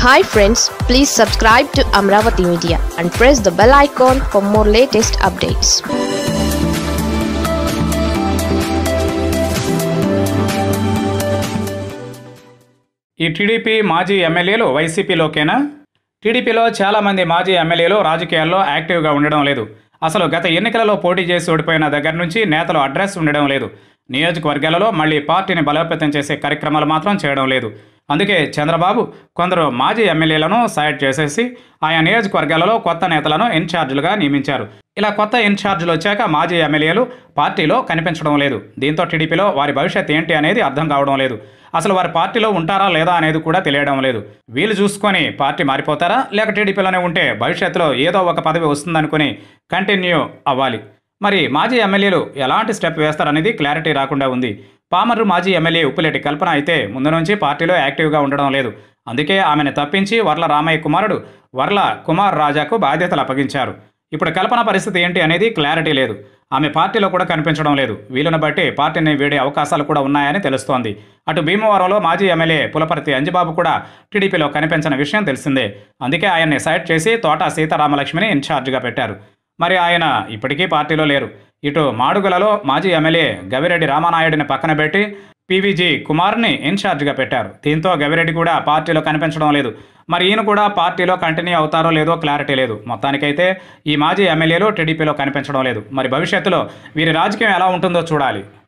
hi friends please subscribe to Amaravati media and press the bell icon for more latest updates ఈ TDP మాజీ ఎమ్మెల్యేలు వైసీపీలోకేనా టీడీపీలో చాలామంది మాజీ ఎమ్మెల్యేలు రాజకీయాల్లో యాక్టివ్గా ఉండడం లేదు అసలు గత ఎన్నికలలో పోటీ చేసి ఓడిపోయిన దగ్గర నుంచి నేతలు అడ్రస్ ఉండడం లేదు నియోజకవర్గాలలో మళ్ళీ పార్టీని బలోపేతం చేసే కార్యక్రమాలు మాత్రం చేయడం లేదు అందుకే చంద్రబాబు కొందరు మాజీ ఎమ్మెల్యేలను సైడ్ చేసేసి ఆయా నియోజకవర్గాలలో కొత్త నేతలను ఇన్ఛార్జీలుగా నియమించారు ఇలా కొత్త ఇన్ఛార్జీలు వచ్చాక మాజీ ఎమ్మెల్యేలు పార్టీలో కనిపించడం లేదు దీంతో టీడీపీలో వారి భవిష్యత్ ఏంటి అనేది అర్థం కావడం లేదు అసలు వారి పార్టీలో ఉంటారా లేదా అనేది కూడా తెలియడం లేదు వీళ్ళు చూసుకొని పార్టీ మారిపోతారా లేక టీడీపీలోనే ఉంటే భవిష్యత్తులో ఏదో ఒక పదవి వస్తుందనుకుని కంటిన్యూ అవ్వాలి మరి మాజీ ఎమ్మెల్యేలు ఎలాంటి స్టెప్ వేస్తారనేది క్లారిటీ రాకుండా ఉంది పామర్రు మాజీ ఎమ్మెల్యే ఉప్పులేటి కల్పన అయితే ముందు నుంచి పార్టీలో యాక్టివ్గా ఉండడం లేదు అందుకే ఆమెను తప్పించి వర్ల రామయ్య కుమారుడు వర్ల కుమార్ రాజాకు బాధ్యతలు అప్పగించారు ఇప్పుడు కల్పన పరిస్థితి ఏంటి అనేది క్లారిటీ లేదు ఆమె పార్టీలో కూడా కనిపించడం లేదు వీలును బట్టి పార్టీని వీడే అవకాశాలు కూడా ఉన్నాయని తెలుస్తోంది అటు భీమవరంలో మాజీ ఎమ్మెల్యే పులపర్తి అంజిబాబు కూడా టీడీపీలో కనిపించిన విషయం తెలిసిందే అందుకే ఆయన్ని సైడ్ చేసి తోట సీతారామలక్ష్మిని ఇన్ఛార్జిగా పెట్టారు మరి ఆయన ఇప్పటికీ పార్టీలో లేరు ఇటు మాడుగులలో మాజీ ఎమ్మెల్యే గవిరెడ్డి రామానాయుడిని పక్కన పెట్టి పీవీజీ కుమార్ని ఇన్ఛార్జిగా పెట్టారు దీంతో గవిరెడ్డి కూడా పార్టీలో కనిపించడం లేదు మరి ఈయన కూడా పార్టీలో కంటిన్యూ అవుతారో లేదో క్లారిటీ లేదు మొత్తానికైతే ఈ మాజీ ఎమ్మెల్యేలు టీడీపీలో కనిపించడం లేదు మరి భవిష్యత్తులో వీరి రాజకీయం ఎలా ఉంటుందో చూడాలి